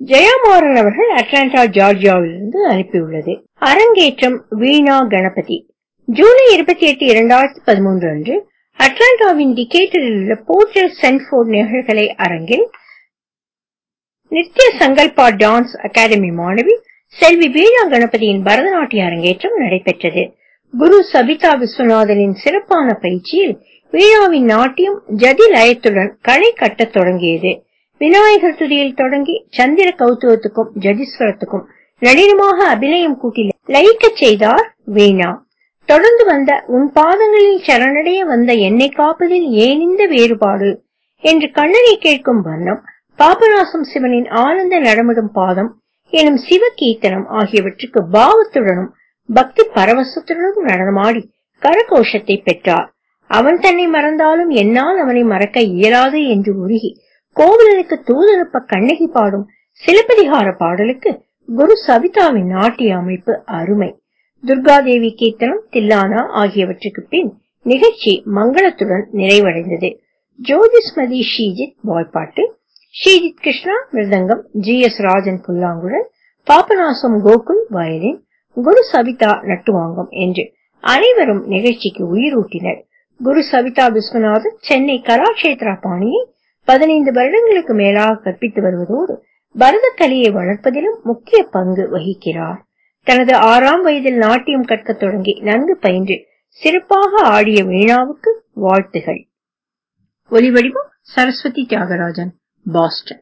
ஜெயமாறன் அவர்கள் அட்லாண்டா ஜார்ஜியாவிலிருந்து அனுப்பியுள்ளது அரங்கேற்றம் வீணா கணபதி ஜூலை இருபத்தி எட்டு இரண்டாயிரத்தி பதிமூன்று அன்று அட்லாண்டாவின் டிகேட்டரில் உள்ள போர்ட்டர் சென்ட்போர்ட் நிகழ்கலை அரங்கில் நித்ய சங்கல்பா டான்ஸ் அகாடமி மாணவி செல்வி வீணா கணபதியின் பரதநாட்டிய அரங்கேற்றம் நடைபெற்றது குரு சபிதா விஸ்வநாதனின் சிறப்பான பயிற்சியில் வீணாவின் நாட்டியம் ஜதி லயத்துடன் களை கட்டத் தொடங்கியது விநாயகர் துதியில் தொடங்கி சந்திர கௌத்துவத்துக்கும் ஜதிஸ்வரத்துக்கும் நளினமாக அபிநயம் கூட்டி லயிக்கச் செய்தார் வீணா தொடர்ந்து வந்த உன் பாதங்களில் சரணடைய வந்த என்னை காப்பதில் ஏன் இந்த வேறுபாடு என்று கண்ணனை கேட்கும் வண்ணம் பாபநாசம் சிவனின் ஆனந்த நடமிடும் பாதம் எனும் சிவ கீர்த்தனம் ஆகியவற்றுக்கு பாவத்துடனும் பக்தி பரவசத்துடனும் நடனமாடி கரகோஷத்தை பெற்றார் அவன் தன்னை மறந்தாலும் என்னால் அவனை மறக்க இயலாது என்று உருகி கோவலனுக்கு தூதனுப்ப கண்ணகி பாடும் சிலப்பதிகார பாடலுக்கு குரு சவிதாவின் நாட்டிய அமைப்பு அருமை துர்காதேவி கீர்த்தனம் தில்லானா ஆகியவற்றுக்கு பின் நிகழ்ச்சி மங்களத்துடன் நிறைவடைந்தது ஜோதிஸ்மதி ஷீஜித் வாய்ப்பாட்டு ஷீஜித் கிருஷ்ணா மிருதங்கம் ஜி எஸ் ராஜன் புல்லாங்குழல் பாபநாசம் கோகுல் வயலின் குரு சவிதா நட்டுவாங்கம் என்று அனைவரும் நிகழ்ச்சிக்கு உயிரூட்டினர் குரு சவிதா விஸ்வநாதன் சென்னை கலாட்சேத்ரா பாணியை பதினைந்து வருடங்களுக்கு மேலாக கற்பித்து வருவதோடு பரதக்கலையை வளர்ப்பதிலும் முக்கிய பங்கு வகிக்கிறார் தனது ஆறாம் வயதில் நாட்டியம் கற்கத் தொடங்கி நன்கு பயின்று சிறப்பாக ஆடிய வீணாவுக்கு வாழ்த்துகள் ஒலிவடிவம் சரஸ்வதி தியாகராஜன் பாஸ்டன்